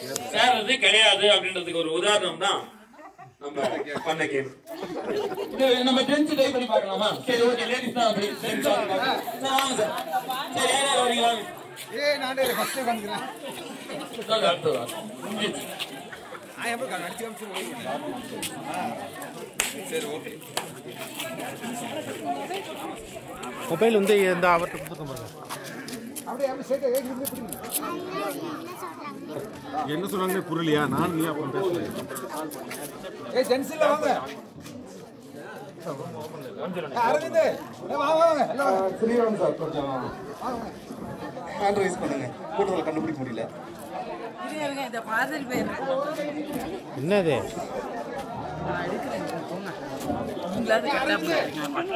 சேர்றது கிடையாது அப்படின்றதுக்கு ஒரு உதாரணம் தான் நம்ம பண்ண கேம் இது நம்ம ஜென்ஸ் ட்ரை பண்ணி பார்க்கலாமா சரி ஓகே லேடிஸ் தான் அப்படி ஜென்ஸ் வாங்க சார் சரி யார் யார் வரீங்க வாங்க ஏய் நான் ஃபர்ஸ்ட் வந்துக்கிறேன் வாங்க, அடுத்தது வாங்க. நான் எப்படி நடிச்சு காமிச்சு சரி ஓகே மொபைல் வந்து இந்த அவர்கிட்ட கொடுத்துருக்க பாருங்க அப்படியே அப்படி சேர்த்து ஏறி இருந்து பிடிங்க என்ன சொன்னாங்க புரியலையா நான் நீ அப்புறம் பேசுறேன் ஏய் ஜென்ஸ் இல்ல வாங்க அரவிந்த் ஏய், வாங்க வாங்க எல்லாம் வாங்க. ஸ்ரீராம் சார் கொஞ்சம் ஹேண்ட் ரைஸ் பண்ணுங்க கூட்டத்தில் கண்டுபிடிக்க முடியல இருங்க இதை பார்த்துட்டு போயிடுறேன் என்னது நான் எடுக்கிறேன் போங்க உங்களாவது கரெக்டாக